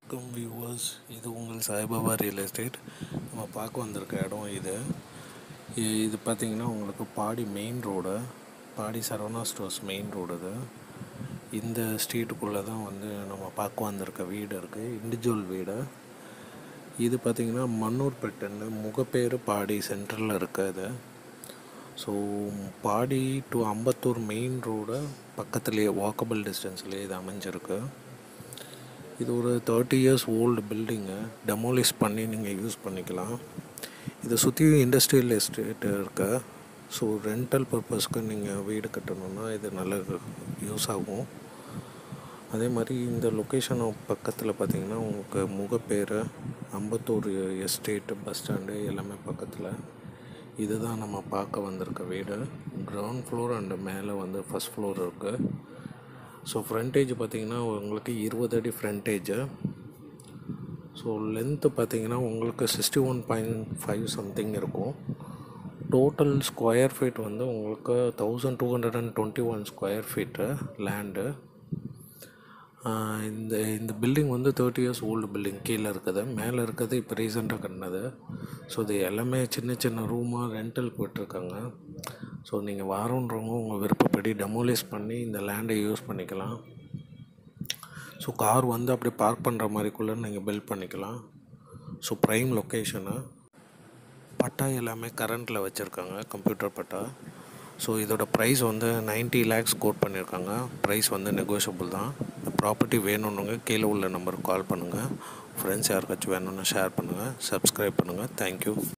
வணக்கம் வியூவர்ஸ் இது உங்கள் சாய்பாபா ரியல் எஸ்டேட் நம்ம பார்க்க வந்திருக்க இடம் இது இ- இது பார்த்தீங்கன்னா உங்களுக்கு Padi main road Padi Saravana stores main road இது இந்த ஸ்ட்ரீட்டுக்குள்ளே தான் வந்து நம்ம பார்க்க வந்திருக்க வீடு இருக்குது இண்டிவிஜுவல் வீடு இது பார்த்தீங்கன்னா மன்னூர்பேட்டுன்னு முகப்பேரு பாடி சென்டரில் இருக்குது so Padi to Ambattur main road பக்கத்துலேயே வாக்கபிள் டிஸ்டன்ஸ்லேயே இது அமைஞ்சிருக்கு இது ஒரு thirty years old building demolish பண்ணி நீங்கள் யூஸ் பண்ணிக்கலாம் இதை சுற்றி இண்டஸ்ட்ரியல் எஸ்டேட் இருக்கு ஸோ ரெண்டல் பர்பஸ்க்கு நீங்கள் வீடு கட்டணுன்னா இது நல்ல யூஸ் ஆகும் அதே மாதிரி இந்த லொக்கேஷன் பக்கத்தில் பார்த்தீங்கன்னா உங்களுக்கு Mogappair Ambattur estate bus stand எல்லாமே பக்கத்தில் இதுதான் நம்ம பார்க்க வந்திருக்க வீடு கிரவுண்ட் ஃப்ளோர் அண்டு மேலே வந்து ஃபஸ்ட் ஃப்ளோர் இருக்குது ஸோ ஃப்ரண்டேஜ் பார்த்தீங்கன்னா உங்களுக்கு இருபது அடி ஃப்ரண்டேஜு ஸோ லென்த்து பார்த்தீங்கன்னா உங்களுக்கு sixty one point five something இருக்கும் டோட்டல் ஸ்கொயர் ஃபீட் வந்து உங்களுக்கு thousand two hundred and twenty one square feet land இந்த இந்த பில்டிங் வந்து தேர்ட்டி இயர்ஸ் ஓல்டு பில்டிங் கீழே இருக்குது மேலே இருக்கிறது இப்போ ரீசெண்டாக கட்டினது ஸோ இது எல்லாமே சின்ன சின்ன ரூமாக ரெண்டல் போயிட்டுருக்காங்க ஸோ நீங்கள் வாரன்றவங்க உங்கள் விருப்பப்படி டெமோலிஷ் பண்ணி இந்த லேண்டை யூஸ் பண்ணிக்கலாம் ஸோ கார் வந்து அப்படி பார்க் பண்ணுற மாதிரிக்குள்ளே நீங்கள் பில்ட் பண்ணிக்கலாம் ஸோ ப்ரைம் லொக்கேஷனு பட்டா எல்லாமே கரண்ட்டில் வச்சுருக்காங்க கம்ப்யூட்டர் பட்டா ஸோ இதோட ப்ரைஸ் வந்து 90 லேக்ஸ் கோட் பண்ணியிருக்காங்க ப்ரைஸ் வந்து நெகோஷியபிள் தான் இந்த ப்ராப்பர்ட்டி வேணும்னுங்க கீழே உள்ள நம்பருக்கு கால் பண்ணுங்கள் ஃப்ரெண்ட்ஸ் யாருக்காச்சும் வேணும்னு ஷேர் பண்ணுங்கள் சப்ஸ்கிரைப் பண்ணுங்கள் தேங்க்யூ